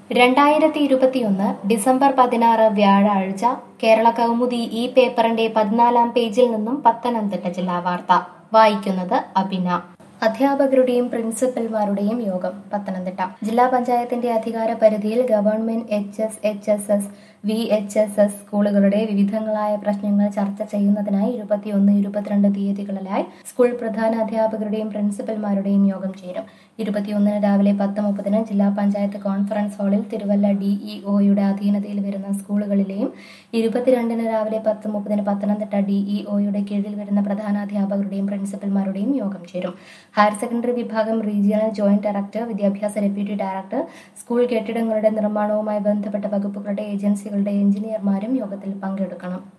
രണ്ടായിരത്തി ഇരുപത്തിയൊന്ന് ഡിസംബർ പതിനാറ് വ്യാഴാഴ്ച കേരള കൗമുദി ഈ പേപ്പറിന്റെ പതിനാലാം പേജിൽ നിന്നും പത്തനംതിട്ട ജില്ലാ വാർത്ത വായിക്കുന്നത് അബിന അധ്യാപകരുടെയും പ്രിൻസിപ്പൽമാരുടെയും യോഗം പത്തനംതിട്ട ജില്ലാ പഞ്ചായത്തിന്റെ അധികാര പരിധിയിൽ government H S H S S V H S S സ്കൂളുകളുടെ വിവിധങ്ങളായ പ്രശ്നങ്ങൾ ചർച്ച ചെയ്യുന്നതിനായി ഇരുപത്തിയൊന്ന് ഇരുപത്തിരണ്ട് തീയതികളിലായി സ്കൂൾ പ്രധാന അധ്യാപകരുടെയും പ്രിൻസിപ്പൽമാരുടെയും യോഗം ചേരും ഇരുപത്തിയൊന്നിന് രാവിലെ പത്ത് മുപ്പതിന് ജില്ലാ പഞ്ചായത്ത് കോൺഫറൻസ് ഹാളിൽ തിരുവല്ല ഡിഇഒയുടെ അധീനതയിൽ വരുന്ന സ്കൂളുകളിലെയും ഇരുപത്തിരണ്ടിന് രാവിലെ പത്ത് മുപ്പതിന് പത്തനംതിട്ട ഡിഇഒയുടെ കീഴിൽ വരുന്ന പ്രധാനാധ്യാപകരുടെയും പ്രിൻസിപ്പൽമാരുടെയും യോഗം ചേരും ഹയർ സെക്കൻഡറി വിഭാഗം റീജിയണൽ ജോയിന്റ് ഡയറക്ടർ വിദ്യാഭ്യാസ ഡെപ്യൂട്ടി ഡയറക്ടർ സ്കൂൾ കെട്ടിടങ്ങളുടെ നിർമ്മാണവുമായി ബന്ധപ്പെട്ട വകുപ്പുകളുടെ ഏജൻസികളുടെ എഞ്ചിനീയർമാരും യോഗത്തിൽ പങ്കെടുക്കണം